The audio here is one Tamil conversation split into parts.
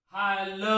hello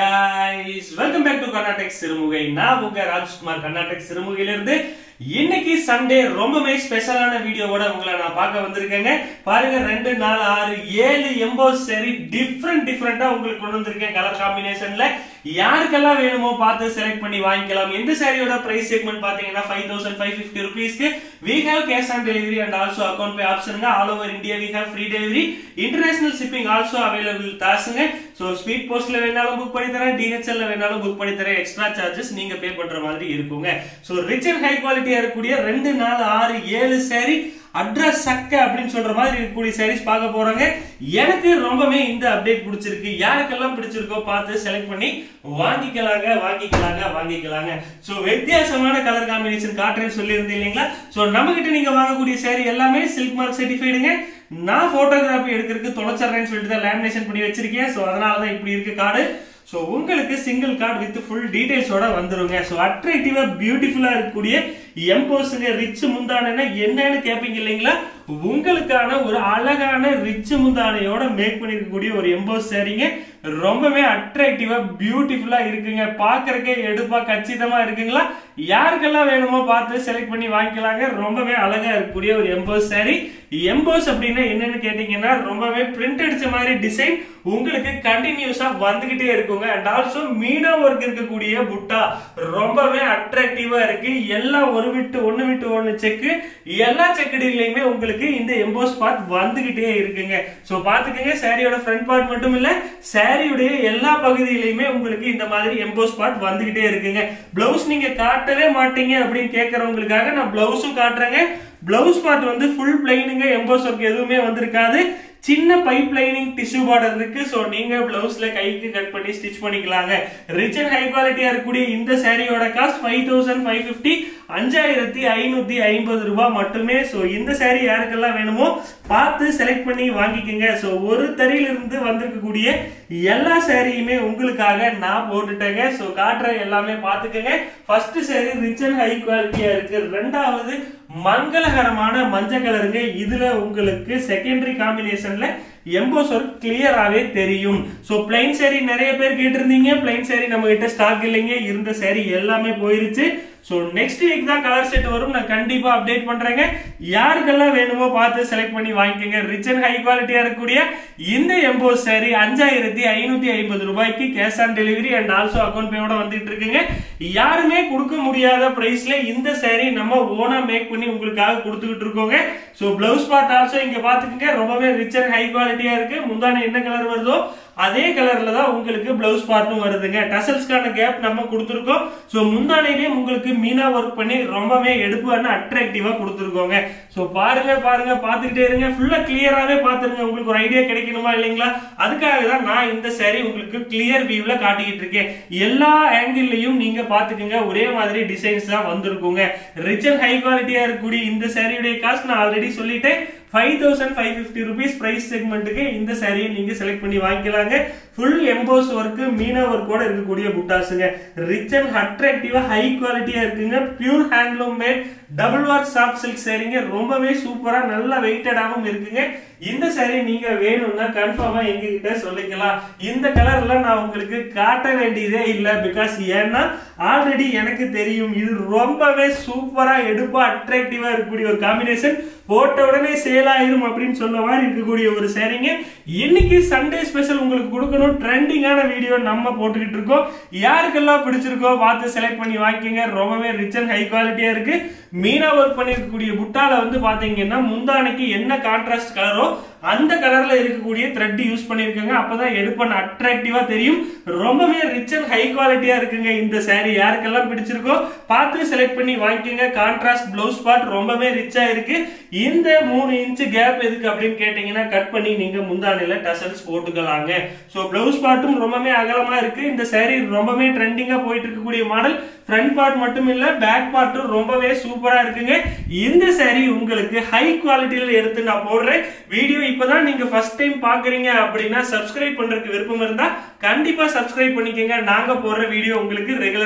guys welcome back to Karnatak Sirumugai நான் உங்க ராஜ்குமார் கர்நாடக் சிறுமுகையிலிருந்து இன்னைக்கு சண்டே ரொம்பவே ஸ்பெஷலான வீடியோவோட உங்களை நான் பார்க்க வந்திருக்கேங்க பாருங்க ரெண்டு நாலு ஆறு ஏழு எம்போ சரி டிஃப்ரெண்ட் டிஃப்ரெண்டா உங்களுக்கு கொண்டு வந்திருக்கேன் கலர் காம்பினேஷன்ல யாருக்கெல்லாம் வேணுமோ பார்த்து செலக்ட் பண்ணி வாங்கிக்கலாம் எந்த சாரியோட பிரைஸ் செக்மெண்ட் பாத்தீங்கன்னா ஃபைவ் தௌசண்ட் ஃபைவ் ஃபிஃப்டி ருபீஸ்க்கு we have cash on delivery and also account pay ஆப்ஷனுங்க all over India we have free delivery international shipping also available தாசுங்க ஸோ ஸ்பீட் போஸ்ட்ல வேணாலும் புக் பண்ணி தரேன் டிஹெச்எல்ல வேணாலும் புக் பண்ணி தரேன் எக்ஸ்ட்ரா சார்ஜஸ் நீங்க பே பண்ற மாதிரி இருக்குங்க ஸோ ரிச் அண்ட் ஹை குவாலிட்டியா இருக்கக்கூடிய ரெண்டு நாலு ஆறு ஏழு சாரி அட்ரஸ் சக்க அப்படின்னு சொல்ற மாதிரி இருக்கக்கூடிய சாரீஸ் பார்க்க போறாங்க எனக்கு ரொம்பவே இந்த அப்டேட் பிடிச்சிருக்கு யாருக்கெல்லாம் பிடிச்சிருக்கோ பார்த்து செலக்ட் பண்ணி வாங்கிக்கலாங்க வாங்கிக்கலாங்க வாங்கிக்கலாங்க ஸோ வித்தியாசமான கலர் காம்பினேஷன் காட்டுறேன்னு சொல்லியிருந்தேன் இல்லைங்களா ஸோ நம்ம கிட்ட நீங்க வாங்கக்கூடிய சாரி எல்லாமே சில்க் மார்க் சர்டிஃபைடுங்க நான் போட்டோகிராஃபி எடுக்கிறதுக்கு தொலைச்சிடுறேன்னு சொல்லிட்டு தான் லேமினேஷன் பண்ணி வச்சிருக்கேன் ஸோ அதனால தான் இப்படி இருக்கு கார்டு ஸோ உங்களுக்கு சிங்கிள் கார்டு வித் ஃபுல் டீடைல்ஸோட வந்துருங்க ஸோ அட்ராக்டிவா பியூட்டிஃபுல்லா இருக்கக்கூடிய எம்போஸுங்க ரிச் முந்தானைனா என்னன்னு கேட்பீங்க இல்லைங்களா உங்களுக்கான ஒரு அழகான ரிச் முந்தானையோட மேக் பண்ணிருக்கக்கூடிய ஒரு எம்போஸ் சாரிங்க ரொம்பவே அட்ராக்டிவா பியூட்டிஃபுல்லா இருக்குங்க பாக்குறதுக்கே எடுப்பா கச்சிதமா இருக்குங்களா யாருக்கெல்லாம் வேணுமோ பார்த்து செலக்ட் பண்ணி வாங்கிக்கலாங்க ரொம்பவே அழகா இருக்கக்கூடிய ஒரு எம்போஸ் சாரி எம்போஸ் அப்படின்னா என்னன்னு கேட்டீங்கன்னா ரொம்பவே பிரிண்ட் அடிச்ச மாதிரி டிசைன் உங்களுக்கு கண்டினியூஸா வந்துகிட்டே இருக்குங்க அண்ட் ஆல்சோ மீனா ஒர்க் இருக்கக்கூடிய புட்டா ரொம்பவே அட்ராக்டிவா இருக்கு எல்லாம் ஒரு விட்டு ஒண்ணு விட்டு ஒண்ணு செக்கு எல்லா செக்கடிலையுமே உங்களுக்கு இந்த எம்போஸ் பார்ட் வந்துகிட்டே இருக்குங்க சோ பாத்துக்கங்க சாரியோட ஃப்ரண்ட் பார்ட் மட்டும் இல்ல சாரியுடைய எல்லா பகுதியிலையுமே உங்களுக்கு இந்த மாதிரி எம்போஸ் பார்ட் வந்துகிட்டே இருக்குங்க பிளவுஸ் நீங்க காட்டவே மாட்டீங்க அப்படின்னு கேட்கறவங்களுக்காக நான் பிளவுஸும் காட்டுறேங்க பிளவுஸ் பார்ட் வந்து ஃபுல் பிளைனுங்க எம்போஸ் ஒர்க் எதுவுமே வந்திருக்காது சின்ன பைப் லைனிங் டிஷ்யூ பார்டர் இருக்கு சோ நீங்க பிளவுஸ்ல கைக்கு கட் பண்ணி ஸ்டிச் பண்ணிக்கலாங்க ரிச் அண்ட் ஹை குவாலிட்டியா இருக்கக்கூடிய இந்த சாரியோட cost five thousand five fifty அஞ்சாயிரத்தி ஐநூத்தி ஐம்பது ரூபாய் மட்டுமே சோ இந்த சாரி யாருக்கெல்லாம் வேணுமோ பார்த்து செலக்ட் பண்ணி வாங்கிக்கோங்க சோ ஒரு தறியில இருந்து வந்திருக்கக்கூடிய எல்லா சாரியுமே உங்களுக்காக நான் போட்டுட்டேங்க சோ காட்டுற எல்லாமே பாத்துக்கோங்க first sari rich and high குவாலிட்டியா இருக்கு ரெண்டாவது மங்களகரமான மஞ்சள் கலருங்க இதுல உங்களுக்கு செகண்டரி காம்பினேஷன்ல எம்போஸ் ஒர்க் கிளியராகவே தெரியும் ஸோ பிளைன் சாரி நிறைய பேர் கேட்டிருந்தீங்க பிளைன் சாரி நம்ம கிட்ட ஸ்டாக் இல்லைங்க இருந்த சாரி எல்லாமே போயிருச்சு ஸோ நெக்ஸ்ட் வீக் தான் கலர் செட் வரும் நான் கண்டிப்பா அப்டேட் பண்றேங்க யாருக்கெல்லாம் வேணுமோ பார்த்து செலக்ட் பண்ணி வாங்கிக்கோங்க ரிச் அண்ட் ஹை குவாலிட்டியா இருக்கக்கூடிய இந்த எம்போஸ் சாரி அஞ்சாயிரத்தி ஐநூத்தி ஐம்பது ரூபாய்க்கு cash on delivery and also account பேயோட வந்துட்டு இருக்குங்க யாருமே கொடுக்க முடியாத பிரைஸ்ல இந்த சாரி நம்ம ஓனா மேக் பண்ணி உங்களுக்காக கொடுத்துக்கிட்டு இருக்கோங்க ஸோ பிளவுஸ் பார்ட் ஆல்சோ இங்க பாத்துக்கோங்க ரொம்பவே ரிச் அண்ட் ஹை குவாலிட்டியா இருக்கு முந்தான என்ன கலர் வருதோ அதே கலர்ல தான் உங்களுக்கு பிளவுஸ் பார்ட்டும் வருதுங்க டசல்ஸ்க்கான கேப் நம்ம கொடுத்துருக்கோம் ஸோ முந்தானையிலேயே உங்களுக்கு மீனா ஒர்க் பண்ணி ரொம்பவே எடுப்பான அட்ராக்டிவா கொடுத்துருக்கோங்க ஸோ பாருங்க பாருங்க பார்த்துக்கிட்டே இருங்க ஃபுல்லா கிளியராகவே பார்த்துருங்க உங்களுக்கு ஒரு ஐடியா கிடைக்கணுமா இல்லைங்களா அதுக்காக தான் நான் இந்த சாரி உங்களுக்கு கிளியர் வியூல காட்டிக்கிட்டு இருக்கேன் எல்லா ஆங்கிள்லையும் நீங்க பாத்துக்கோங்க ஒரே மாதிரி டிசைன்ஸ் தான் வந்திருக்குங்க ரிச் அண்ட் ஹை குவாலிட்டியா இருக்கக்கூடிய இந்த சாரியுடைய காஸ்ட் நான் ஆல்ரெடி சொல்லிட்டேன் five thousand five fifty rupees price செக்மெண்ட்டுக்கு இந்த சாரியை நீங்க செலக்ட் பண்ணி வாங்கிக்கலாங்க ஃபுல் எம்போஸ் ஒர்க் மீனா ஒர்க்கோட இருக்கக்கூடிய புட்டாஸுங்க ரிச் அண்ட் அட்ராக்டிவா ஹை குவாலிட்டியா இருக்குங்க pure handloom made double work soft silk சாரிங்க ரொம்பவே சூப்பரா நல்ல வெயிட்டடாகவும் இருக்குங்க இந்த சாரி நீங்க வேணும்னா கன்ஃபார்மா எங்க கிட்ட சொல்லிக்கலாம் இந்த கலர்ல நான் உங்களுக்கு காட்ட வேண்டியதே இல்ல பிகாஸ் ஏன்னா ஆல்ரெடி எனக்கு தெரியும் இது ரொம்பவே சூப்பரா எடுப்பா அட்ராக்டிவா இருக்கக்கூடிய ஒரு காம்பினேஷன் போட்ட உடனே சேல் ஆயிரும் அப்படின்னு சொல்ல மாதிரி இருக்கக்கூடிய ஒரு சாரிங்க இன்னைக்கு சண்டே ஸ்பெஷல் உங்களுக்கு கொடுக்கணும் ட்ரெண்டிங்கான வீடியோ நம்ம போட்டுக்கிட்டு இருக்கோம் யாருக்கெல்லாம் பிடிச்சிருக்கோ பார்த்து செலக்ட் பண்ணி வாங்கிக்கோங்க ரொம்பவே ரிச் அண்ட் ஹை குவாலிட்டியா இருக்கு மீனா ஒர்க் பண்ணிருக்கக்கூடிய புட்டால வந்து பாத்தீங்கன்னா முந்தானைக்கு என்ன கான்ட்ராஸ்ட் கலரோ அந்த கலர்ல இருக்கக்கூடிய த்ரெட் யூஸ் பண்ணிருக்காங்க அப்பதான் எடுப்பன் அட்ராக்டிவா தெரியும் ரொம்பவே ரிச் அண்ட் ஹை குவாலிட்டியா இருக்குங்க இந்த சாரி யாருக்கெல்லாம் பிடிச்சிருக்கோ பார்த்து செலக்ட் பண்ணி வாங்கிக்கோங்க கான்ட்ராஸ்ட் பிளவுஸ் பார்ட் ரொம்பவே ரிச்சா இருக்கு இந்த மூணு இன்ச் கேப் எதுக்கு அப்படின்னு கேட்டீங்கன்னா கட் பண்ணி நீங்க முந்தானையில டசல்ஸ் போட்டுக்கலாங்க சோ பிளவுஸ் பார்ட்டும் ரொம்பவே அகலமா இருக்கு இந்த சாரி ரொம்பவே ட்ரெண்டிங்கா போயிட்டு இருக்கக்கூடிய மாடல் ஃப்ரண்ட் பார்ட் மட்டும் இல்ல பேக் பார்ட்டும் ரொம்பவே சூப்பரா இருக்குங்க இந்த சாரி உங்களுக்கு ஹை குவாலிட்டியில எடுத்து நான் போடுறேன் வீடியோ இப்பதான் நீங்க ஃபர்ஸ்ட் டைம் பாக்குறீங்க அப்படின்னா சப்ஸ்கிரைப் பண்றதுக்கு விருப்பம் இருந்தா கண்டிப்பா சப்ஸ்கிரைப் பண்ணிக்கோங்க நாங்க போடுற வீடியோ உங்களுக்கு ரெகுலரா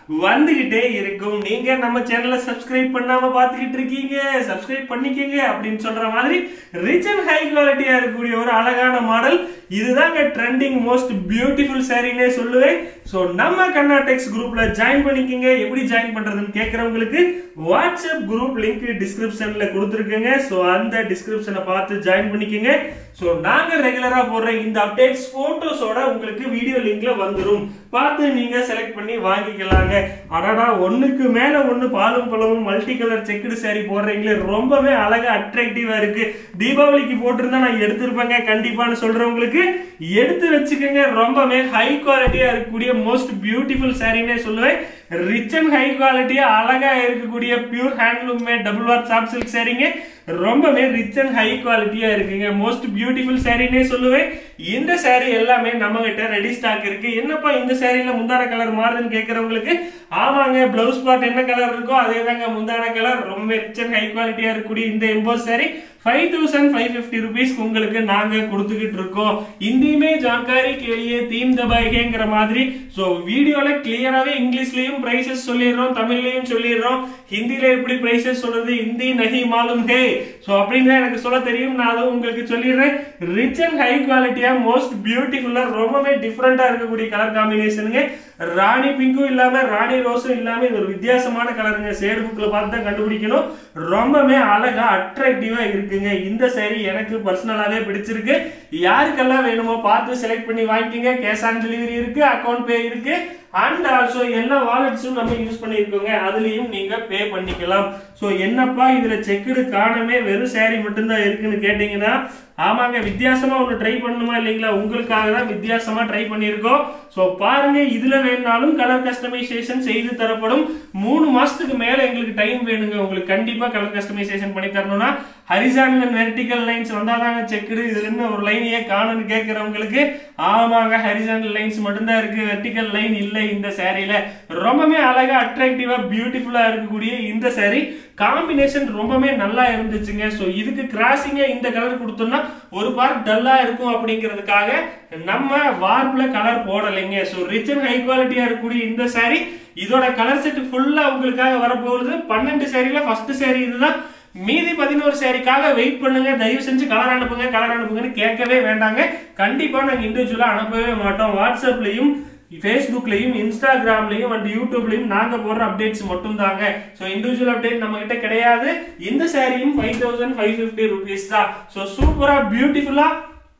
வந்துகிட்டே இருக்கும் நீங்க நம்ம சேனலை சப்ஸ்கிரைப் பண்ணாம பார்த்துக்கிட்டு இருக்கீங்க சப்ஸ்கிரைப் பண்ணிக்கங்க அப்படின்னு சொல்ற மாதிரி ரிச் அண்ட் ஹை குவாலிட்டியா இருக்கக்கூடிய ஒரு அழகான மாடல் இதுதாங்க ட்ரெண்டிங் மோஸ்ட் பியூட்டிஃபுல் சாரின்னே சொல்லுவேன் ஸோ நம்ம கர்நாடெக்ஸ் குரூப்ல ஜாயின் பண்ணிக்கங்க எப்படி ஜாயின் பண்றதுன்னு கேட்கறவங்களுக்கு வாட்ஸ்அப் குரூப் லிங்க் டிஸ்கிரிப்ஷன்ல கொடுத்துருக்கேங்க ஸோ அந்த டிஸ்கிரிப்ஷனை பார்த்து ஜாயின் பண்ணிக்கங்க ஸோ நாங்க ரெகுலரா போடுற இந்த அப்டேட்ஸ் போட்டோஸோட உங்களுக்கு வீடியோ லிங்க்ல வந்துரும் பார்த்து நீங்க செலக்ட் பண்ணி வாங்கிக்கலாங்க அடடா ஒண்ணுக்கு மேல ஒண்ணு பாலும் பழமும் மல்டி கலர் செக்குடு saree போடுறீங்களே ரொம்பவே அழகா அட்ராக்டிவா இருக்கு தீபாவளிக்கு போட்டிருந்தா நான் எடுத்திருப்பேங்க கண்டிப்பான்னு சொல்றவங்களுக்கு எடுத்து வச்சுக்கோங்க ரொம்பவே ஹை குவாலிட்டியா இருக்கக்கூடிய மோஸ்ட் பியூட்டிஃபுல் சாரின்னே சொல்லுவேன் ரிச் அண்ட் ஹை குவாலிட்டியா அழகா இருக்கக்கூடிய pure handloom made double warp soft silk சாரீங்க ரொம்பவே ரிச் அண்ட் ஹை குவாலிட்டியா இருக்குங்க மோஸ்ட் பியூட்டிஃபுல் சாரின்னே சொல்லுவேன் இந்த saree எல்லாமே நம்ம கிட்ட ரெடி ஸ்டாக் இருக்கு என்னப்பா இந்த சாரியில முந்தான கலர் மாறுதுன்னு கேட்கறவங்களுக்கு ஆமாங்க பிளவுஸ் பார்ட் என்ன கலர் இருக்கோ அதே தாங்க முந்தான கலர் ரொம்ப ரிச் அண்ட் ஹை குவாலிட்டியா இருக்கக்கூடிய இந்த emboss saree five thousand five fifty ருபீஸ்க்கு உங்களுக்கு நாங்க கொடுத்துக்கிட்டு இருக்கோம் இந்தியுமே ஜான்காரி கேளியே தீம் தபாய்கேங்கிற மாதிரி ஸோ வீடியோல கிளியராகவே இங்கிலீஷ்லயும் பிரைசஸ் சொல்லிடுறோம் தமிழ்லயும் சொல்லிடுறோம் ஹிந்தில எப்படி பிரைசஸ் சொல்றது ஹிந்தி நஹி மாலும் ஹே ஸோ அப்படின்னு தான் எனக்கு சொல்ல தெரியும் நான் அதுவும் உங்களுக்கு சொல்லிடுறேன் ரிச் அண்ட் ஹை குவாலிட்டியா மோஸ்ட் பியூட்டிஃபுல்லா ரொம்பவே டிஃப்ரெண்டா இருக்கக்கூடிய கலர் காம்பினேஷனுங்க ராணி பிங்கும் இல்லாம ராணி ரோஸும் இல்லாம இது ஒரு வித்தியாசமான கலருங்க சேடு புக்ல பார்த்து தான் கண்டுபிடிக்கணும் ரொம்பவே அழகா அட்ராக்டிவா இருக்குங்க இந்த saree எனக்கு பர்சனலாவே பிடிச்சிருக்கு யாருக்கெல்லாம் வேணுமோ பார்த்து செலக்ட் பண்ணி வாங்கிக்கங்க கேஷ் ஆன் டெலிவரி இருக்கு அக்கௌண்ட் பே இருக்கு அண்ட் ஆல்சோ எல்லா வாலெட்ஸும் நம்ம யூஸ் பண்ணியிருக்கோங்க அதுலயும் நீங்க பே பண்ணிக்கலாம் ஸோ என்னப்பா இதுல செக்குடு காணமே வெறும் saree மட்டும்தான் இருக்குன்னு கேட்டீங்கன்னா ஆமாங்க வித்தியாசமா ஒன்று ட்ரை பண்ணணுமா இல்லைங்களா உங்களுக்காக தான் வித்தியாசமா ட்ரை பண்ணியிருக்கோம் ஸோ பாருங்க இதுல வேணாலும் கலர் கஸ்டமைசேஷன் செய்து தரப்படும் மூணு மாசத்துக்கு மேல எங்களுக்கு டைம் வேணுங்க உங்களுக்கு கண்டிப்பா கலர் கஸ்டமைசேஷன் பண்ணி தரணும்னா ஹரிசாண்டல் அண்ட் வெர்டிகல் லைன்ஸ் வந்தாதாங்க செக்குடு இதுல இருந்து ஒரு லைனையே காணும்னு கேட்கறவங்களுக்கு ஆமாங்க ஹரிசாண்டல் லைன்ஸ் மட்டும்தான் இருக்கு வெர்டிகல் லைன் இல்லை இந்த சாரியில ரொம்பவே அழகா அட்ராக்டிவா பியூட்டிஃபுல்லா இருக்கக்கூடிய இந்த saree காம்பினேஷன் ரொம்பவே நல்லா இருந்துச்சுங்க ஸோ இதுக்கு கிராசிங்க இந்த கலர் கொடுத்தோம்னா ஒரு பார்ட் டல்லா இருக்கும் அப்படிங்கிறதுக்காக நம்ம வார்ப்ல கலர் போடலைங்க ஸோ ரிச் அண்ட் ஹை குவாலிட்டியா இருக்கக்கூடிய இந்த saree இதோட கலர் செட் ஃபுல்லா உங்களுக்காக வரப்போகுது பன்னெண்டு சாரியில ஃபர்ஸ்ட் saree இதுதான் மீதி பதினோரு சேரிக்காக வெயிட் பண்ணுங்க தயவு செஞ்சு கலர் அனுப்புங்க கலர் அனுப்புங்கன்னு கேட்கவே வேண்டாங்க கண்டிப்பா நாங்க இண்டிவிஜுவலா அனுப்பவே மாட்டோம் வாட்ஸ்அப்லயும் ஃபேஸ்புக்லயும் இன்ஸ்டாகிராம்லயும் அண்ட் யூடியூப்லயும் நாங்க போடுற அப்டேட்ஸ் மட்டும் தாங்க ஸோ இண்டிவிஜுவல் அப்டேட் நம்ம கிட்ட கிடையாது இந்த சாரியும் five thousand five fifty rupees தான் ஸோ சூப்பரா பியூட்டிஃபுல்லா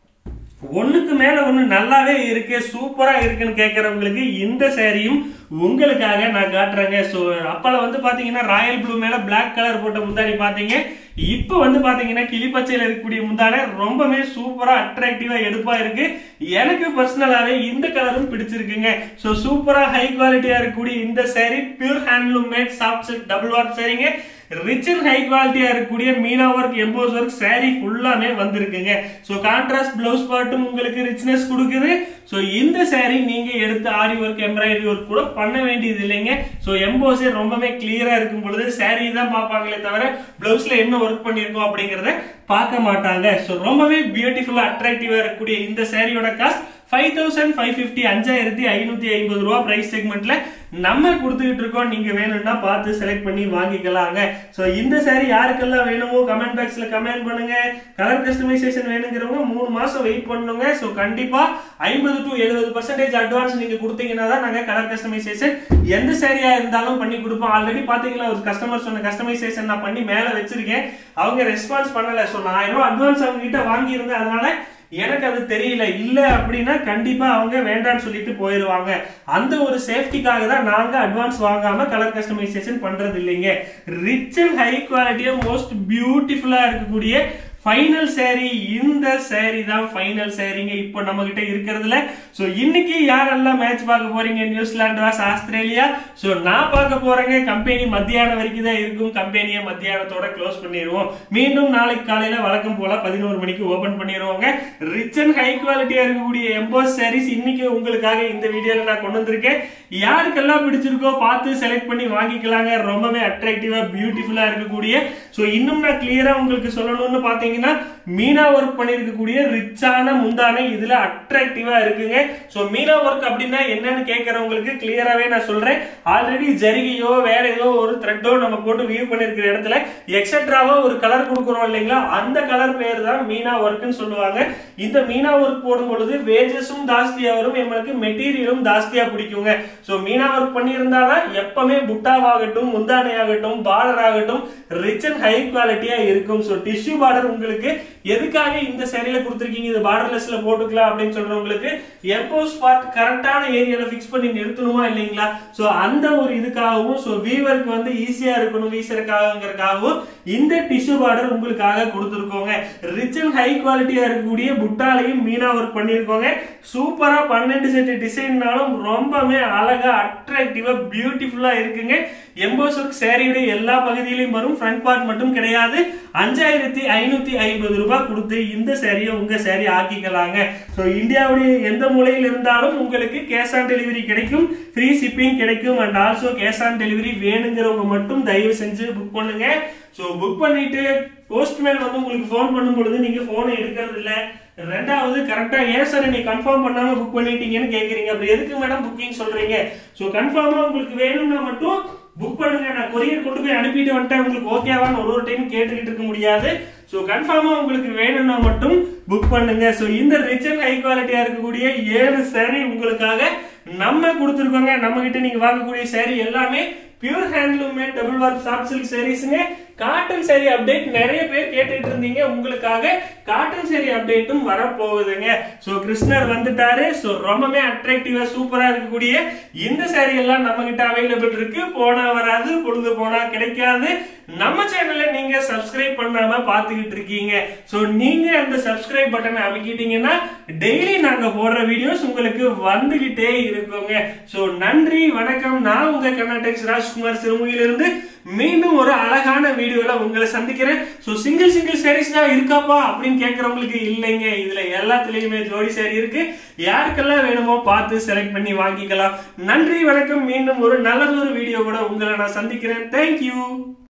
ஒண்ணுக்கு மேல ஒண்ணு நல்லாவே இருக்கு சூப்பரா இருக்குன்னு கேட்கறவங்களுக்கு இந்த சாரியும் உங்களுக்காக நான் காட்டுறேங்க ஸோ அப்பல வந்து பாத்தீங்கன்னா ராயல் ப்ளூ மேல பிளாக் கலர் போட்ட முந்தானி பாத்தீங்க இப்போ வந்து பாத்தீங்கன்னா கிளிப்பச்சையில இருக்கக்கூடிய முந்தானை ரொம்பவே சூப்பரா அட்ராக்டிவா எடுப்பா இருக்கு எனக்கு பர்சனலாவே இந்த கலரும் பிடிச்சிருக்குங்க ஸோ சூப்பரா ஹை குவாலிட்டியா இருக்கக்கூடிய இந்த saree pure handloom made soft silk double warp சாரீங்க ரிச் அண்ட் ஹை குவாலிட்டியா இருக்கக்கூடிய மீனா ஒர்க் எம்போஸ் ஒர்க் saree ஃபுல்லாமே வந்திருக்குங்க ஸோ கான்ட்ராஸ்ட் பிளவுஸ் பார்ட்டும் உங்களுக்கு ரிச்னஸ் கொடுக்குது ஸோ இந்த saree நீங்க எடுத்து ஆரி ஒர்க் எம்ப்ராய்டரி ஒர்க் கூட பண்ண வேண்டியது இல்லைங்க ஸோ எம்போஸே ரொம்பவே கிளியரா இருக்கும் பொழுது saree தான் பார்ப்பாங்களே தவிர பிளவுஸ்ல என்ன ஒர்க் பண்ணியிருக்கோம் அப்படிங்கறத பார்க்க மாட்டாங்க ஸோ ரொம்பவே பியூட்டிஃபுல்லா அட்ராக்டிவா இருக்கக்கூடிய இந்த சாரியோட cost five thousand five fifty அஞ்சாயிரத்தி ஐநூத்தி ஐம்பது ரூபா பிரைஸ் செக்மெண்ட்ல நம்ம கொடுத்துக்கிட்டு இருக்கோம் நீங்க வேணும்னா பார்த்து செலக்ட் பண்ணி வாங்கிக்கலாங்க ஸோ இந்த saree யாருக்கெல்லாம் வேணுமோ கமெண்ட் பாக்ஸ்ல கமெண்ட் பண்ணுங்க கலர் கஸ்டமைசேஷன் வேணுங்கிறவங்க மூணு மாசம் வெயிட் பண்ணுங்க ஸோ கண்டிப்பா ஐம்பது டு எழுபது பர்சன்டேஜ் அட்வான்ஸ் நீங்க கொடுத்தீங்கன்னா தான் நாங்க கலர் கஸ்டமைசேஷன் எந்த சாரியா இருந்தாலும் பண்ணி கொடுப்போம் ஆல்ரெடி பாத்தீங்களா ஒரு கஸ்டமர் சொன்ன கஸ்டமைசேஷன் நான் பண்ணி மேல வச்சிருக்கேன் அவங்க ரெஸ்பான்ஸ் பண்ணல ஸோ நான் ஆயிரம் ரூபாய் அட்வான்ஸ் அவங்க கிட்ட வாங்கியிருந்தேன் அதனால எனக்கு அது தெரியல இல்ல அப்படின்னா கண்டிப்பா அவங்க வேண்டாம்னு சொல்லிட்டு போயிருவாங்க அந்த ஒரு சேஃப்டிக்காக தான் நாங்க அட்வான்ஸ் வாங்காம கலர் கஸ்டமைசேஷன் பண்றது இல்லைங்க ரிச் அண்ட் ஹை குவாலிட்டியா மோஸ்ட் பியூட்டிஃபுல்லா இருக்கக்கூடிய ஃபைனல் saree இந்த saree தான் ஃபைனல் சாரீங்க இப்போ நம்ம கிட்ட இருக்கிறதுல ஸோ இன்னைக்கு யாரெல்லாம் மேட்ச் பார்க்க போறீங்க நியூசிலாந்து வாஸ் ஆஸ்திரேலியா ஸோ நான் பார்க்க போறேங்க கம்பெனி மத்தியானம் வரைக்கும் தான் இருக்கும் கம்பெனியை மத்தியானத்தோட க்ளோஸ் பண்ணிடுவோம் மீண்டும் நாளைக்கு காலையில வழக்கம் போல பதினோரு மணிக்கு ஓபன் பண்ணிடுவோங்க ரிச் அண்ட் ஹை குவாலிட்டியா இருக்கக்கூடிய எம்போஸ் சாரீஸ் இன்னைக்கு உங்களுக்காக இந்த வீடியோல நான் கொண்டு வந்திருக்கேன் யாருக்கெல்லாம் பிடிச்சிருக்கோ பார்த்து செலக்ட் பண்ணி வாங்கிக்கலாங்க ரொம்பவே அட்ராக்டிவா பியூட்டிஃபுல்லா இருக்கக்கூடிய ஸோ இன்னும் நான் கிளியரா உங்களுக்கு சொல்லணும்னு பாத்தீங்கன்னா மீனா ஒர்க் பண்ணியிருக்கக்கூடிய ரிச்சான முந்தானை இதுல அட்ராக்டிவா இருக்குங்க ஸோ மீனா ஒர்க் அப்படின்னா என்னன்னு கேட்கறவங்களுக்கு கிளியராகவே நான் சொல்றேன் ஆல்ரெடி ஜரிகையோ வேற ஏதோ ஒரு த்ரெட்டோ நம்ம போட்டு வியூ பண்ணிருக்கிற இடத்துல எக்ஸட்ராவா ஒரு கலர் கொடுக்குறோம் இல்லைங்களா அந்த கலர் பேர் தான் மீனா ஒர்க்னு சொல்லுவாங்க இந்த மீனா ஒர்க் போடும் பொழுது வேஜஸும் ஜாஸ்தியா வரும் எங்களுக்கு மெட்டீரியலும் ஜாஸ்தியா பிடிக்குங்க ஸோ மீனா ஒர்க் பண்ணியிருந்தாதான் எப்பவுமே புட்டாவாகட்டும் முந்தானை ஆகட்டும் பார்டர் ஆகட்டும் ரிச் அண்ட் ஹை குவாலிட்டியா இருக்கும் ஸோ டிஷ்யூ பார்டர் உங்களுக்கு எதுக்காக இந்த சேரீல கொடுத்துருக்கீங்க இது பார்டர்லெஸ்ல போட்டுக்கலாம் அப்படின்னு சொல்றவங்களுக்கு எம்போஸ் பார்ட் கரெக்டான ஏரியால ஃபிக்ஸ் பண்ணி நிறுத்தணுமா இல்லைங்களா ஸோ அந்த ஒரு இதுக்காகவும் ஸோ வீவருக்கு வந்து ஈஸியா இருக்கணும் வீசறக்காகங்கிறதுக்காகவும் இந்த டிஷ்யூ பார்டர் உங்களுக்காக கொடுத்துருக்கோங்க ரிச் அண்ட் ஹை குவாலிட்டியா இருக்கக்கூடிய புட்டாலையும் மீனா ஒர்க் பண்ணியிருக்கோங்க சூப்பரா பன்னெண்டு செட் டிசைன்னாலும் ரொம்பவே அழகா அட்ராக்டிவா பியூட்டிஃபுல்லா இருக்குங்க எம்போஸ் ஒர்க் சேரீயுடைய எல்லா பகுதியிலையும் வரும் ஃப்ரண்ட் பார்ட் மட்டும் கிடையாது அஞ்சாயிரத்தி ஐநூத்தி ஐம்பது ரூபாய் கொடுத்து இந்த சேரீயை உங்க சேரீ ஆக்கிக்கலாங்க ஸோ இந்தியாவுடைய எந்த மூலையில் இருந்தாலும் உங்களுக்கு கேஷ் ஆன் டெலிவரி கிடைக்கும் ஃப்ரீ ஷிப்பிங் கிடைக்கும் and also cash on delivery வேணுங்கிறவங்க மட்டும் தயவு செஞ்சு புக் பண்ணுங்க ஸோ புக் பண்ணிட்டு போஸ்ட்மேன் வந்து உங்களுக்கு ஃபோன் பண்ணும் பொழுது நீங்க போனை எடுக்கிறது இல்லை ரெண்டாவது கரெக்டா ஏன் சார் நீ கன்ஃபார்ம் பண்ணாம புக் பண்ணிட்டீங்கன்னு கேக்குறீங்க அப்படி எதுக்கு மேடம் புக்கிங் சொல்றீங்க ஸோ கன்ஃபார்மா உங்களுக்கு வேணும்னா மட்டும் புக் பண்ணுங்க நான் கொரியர் கொண்டு போய் அனுப்பிட்டு வந்துட்டேன் உங்களுக்கு ஓகேவான்னு ஒரு ஒரு டைம் கேட்டுக்கிட்டு இருக்க முடியாது ஸோ கன்ஃபார்மா உங்களுக்கு வேணும்னா மட்டும் புக் பண்ணுங்க ஸோ இந்த ரிச் அண்ட் ஹை குவாலிட்டியா இருக்கக்கூடிய ஏழு சேரீ உங்களுக்காக நம்ம கொடுத்துருக்கோங்க நம்ம கிட்ட நீங்க வாங்கக்கூடிய சேரீ எல்லாமே pure handloom double work soft silk சாரீஸ்ங்க காட்டன் சேரீ அப்டேட் நிறைய பேர் கேட்டுட்டு இருந்தீங்க உங்களுக்காக காட்டன் சேரீ அப்டேட்டும் வரப்போகுதுங்க ஸோ கிருஷ்ணர் வந்துட்டாரு ஸோ ரொம்பவே அட்ராக்டிவா சூப்பரா இருக்கக்கூடிய இந்த சேரீ எல்லாம் நம்ம கிட்ட அவைலபிள் இருக்கு போனா வராது பொழுது போனா கிடைக்காது நம்ம சேனல்ல நீங்க சப்ஸ்கிரைப் பண்ணாம பாத்துக்கிட்டு இருக்கீங்க ஸோ நீங்க அந்த சப்ஸ்கிரைப் பட்டனை அமைக்கிட்டீங்கன்னா டெய்லி நாங்க போடுற வீடியோஸ் உங்களுக்கு வந்துகிட்டே இருக்குங்க ஸோ நன்றி வணக்கம் நான் உங்க கர்நாடெக்ஸ் ராஜ்குமார் சிறுமுகையிலிருந்து மீண்டும் ஒரு அழகான வீடியோல உங்களை சந்திக்கிறேன் ஸோ சிங்கிள் சிங்கிள் சாரீஸ் தான் இருக்காப்பா அப்படின்னு கேட்கறவங்களுக்கு இல்லைங்க இதுல எல்லாத்துலயுமே ஜோடி சாரி இருக்கு யாருக்கெல்லாம் வேணுமோ பார்த்து செலக்ட் பண்ணி வாங்கிக்கலாம் நன்றி வணக்கம் மீண்டும் ஒரு நல்லதொரு வீடியோ கூட உங்களை நான் சந்திக்கிறேன் தேங்க்யூ